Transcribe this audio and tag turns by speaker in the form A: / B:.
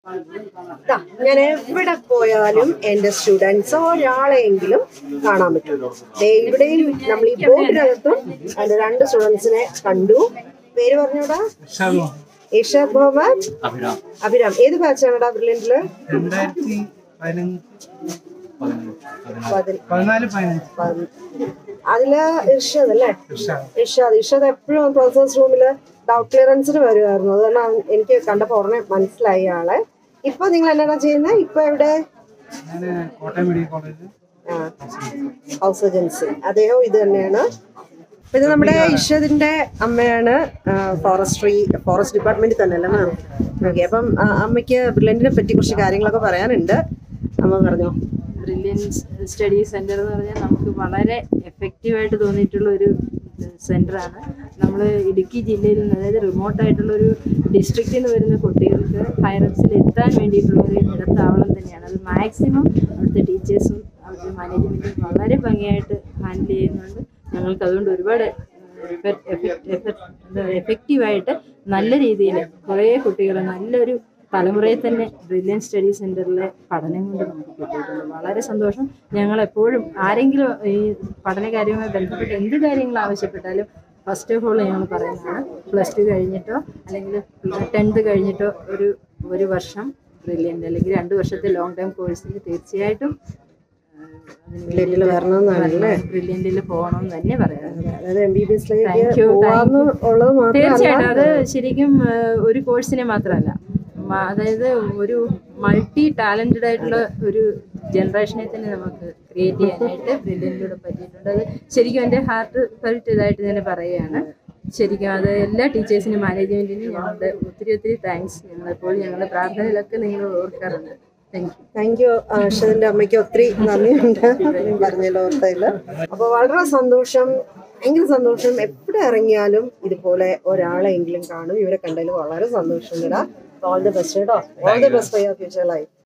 A: ദാ, ഞാൻ എവിടെ പോയാലും എന്റെ സ്റ്റുഡൻസ് ഒരാളെങ്കിലും കാണാൻ പറ്റും ദേ ഇവിടെയും നമ്മൾ ഈ ബോർഡിനകത്തും അതിന്റെ രണ്ട് സ്റ്റുഡൻസിനെ കണ്ടു പേര് പറഞ്ഞോടാ ഇഷാദ് മുഹമ്മദ്
B: അഭിരാം
A: അഭിരാം ഏത് ബാച്ചാണോടാ ബ്രില്യന്റില്
B: രണ്ടായിരത്തി പതിനഞ്ച്
A: പതിന-
B: പതിനാല് പതിനഞ്ച്
A: പതി- അതില് ഇർഷദ് അല്ലേ
B: ഇർഷാദ്.
A: ഇർഷാദ് ഇർഷാദ് എപ്പോഴും പ്രൊഫസേഴ്സ് റൂമില് ഡൗട്ട് ക്ലിയറൻസിന് വരുമായിരുന്നു അത് കാരണം എനിക്ക് കണ്ടപ്പോ ഉടനെ മനസ്സിലായി ആളെ ഇപ്പൊ നിങ്ങൾ എന്നാ ചെയ്യുന്നത് ഇപ്പൊ എവിടെ
B: ഞാൻ Kottayam medical college
A: house surgeoncy അദ്ദേഹം ഇത് തന്നെയാണ് അപ്പൊ ഇത് നമ്മുടെ ഇഷദിന്റെ അമ്മയാണ് ഫോറസ്ട്രി ഫോറസ്റ്റ് ഡിപ്പാർട്ട്മെന്റിൽ തന്നെ അല്ലേ മാം ഓക്കെ അപ്പം ആ, അമ്മയ്ക്ക് ബ്രില്യന്റിനെ പറ്റി കുറച്ച് കാര്യങ്ങളൊക്കെ പറയാനുണ്ട് അമ്മ പറഞ്ഞോ
C: ബ്രില്യൻസ് സ്റ്റഡി സെന്റർ എന്ന് പറഞ്ഞാൽ നമുക്ക് വളരെ എഫക്റ്റീവായിട്ട് തോന്നിയിട്ടുള്ള ഒരു സെന്ററാണ് നമ്മൾ ഇടുക്കി ജില്ലയിൽ നിന്ന് അതായത് റിമോട്ട് ആയിട്ടുള്ള ഒരു ഡിസ്ട്രിക്റ്റിൽ നിന്ന് വരുന്ന കുട്ടികൾക്ക് ഹൈറപ്സിൽ എത്താൻ വേണ്ടിയിട്ടുള്ള ഒരു ഇടത്താവളം തന്നെയാണ് അത് മാക്സിമം അവിടുത്തെ ടീച്ചേഴ്സും അവിടുത്തെ മാനേജ്മെൻറ്റും വളരെ ഭംഗിയായിട്ട് ഹാൻഡിൽ ചെയ്യുന്നുണ്ട് ഞങ്ങൾക്ക് അതുകൊണ്ട് ഒരുപാട് എഫക്റ്റീവായിട്ട് നല്ല രീതിയിൽ കുറേ കുട്ടികൾ നല്ലൊരു തലമുറയെ തന്നെ ബ്രില്യൻ സ്റ്റഡി സെന്ററിലെ പഠനം കൊണ്ട് നമുക്ക് കിട്ടിയിട്ടുണ്ട് വളരെ സന്തോഷം ഞങ്ങൾ എപ്പോഴും ആരെങ്കിലും ഈ പഠനകാര്യവുമായി ബന്ധപ്പെട്ട് എന്ത് കാര്യങ്ങൾ ആവശ്യപ്പെട്ടാലും ഫസ്റ്റ് ഓഫ് ഓൾ ഞങ്ങൾ പറയുന്നതാണ് പ്ലസ് ടു കഴിഞ്ഞിട്ടോ അല്ലെങ്കിൽ ടെൻത്ത് കഴിഞ്ഞിട്ടോ ഒരു ഒരു വർഷം ബ്രില്യൻ്റ് അല്ലെങ്കിൽ രണ്ട് വർഷത്തെ ലോങ് ടൈം കോഴ്സിൽ തീർച്ചയായിട്ടും
A: ബ്രില്യന്റിൽ വരണം എന്നാണ് അല്ലേ
C: ബ്രില്യൻറ്റിൽ പോകണം എന്ന് തന്നെ പറയാം
A: അതായത് എം ബി ബി
C: Thank
A: എസിലേക്ക്
C: you,
A: പോവാന്ന് ഉള്ളത്
C: തീർച്ചയായിട്ടും
A: മാത്രമല്ല
C: അത് ശരിക്കും ആ, ഒരു കോഴ്സിനെ മാത്രമല്ല മ- അതായത് ഒരു മൾട്ടി ടാലന്റഡ് ആയിട്ടുള്ള ഒരു ജനറേഷനെ തന്നെ നമുക്ക് ക്രിയേറ്റ് ചെയ്യാനായിട്ട് ബ്രില്യൻറ്റിലൂടെ പറ്റിയിട്ടുണ്ട് അത് ശരിക്കും എൻ്റെ ഹാർട്ട് ഫെൽറ്റ് ഇതായിട്ട് തന്നെ പറയുകയാണ് ശരിക്കും അത് എല്ലാ ടീച്ചേഴ്സിനും മാനേജ്മെൻറ്റിനും ഞങ്ങളുടെ ഒത്തിരി ഒത്തിരി താങ്ക്സ് ഞങ്ങളെപ്പോഴും ഞങ്ങളുടെ പ്രാർത്ഥനയിലൊക്കെ നിങ്ങൾ ഓർക്കാറുണ്ട് താങ്ക് യു
A: താങ്ക് യു അർഷദിന്റെ അമ്മയ്ക്ക് ഒത്തിരി നന്ദിയുണ്ട് ഞാൻ പറഞ്ഞല്ലോ ഓർത്തതില് അപ്പൊ വളരെ സന്തോഷം ഭയങ്കര സന്തോഷം എവിടെ ഇറങ്ങിയാലും ഇതുപോലെ ഒരാളെങ്കിലും കാണും ഇവരെ കണ്ടതിൽ വളരെ സന്തോഷം കേടാ ഓൾ ദി ബെസ്റ്റ് കേട്ടോ all the best for your future life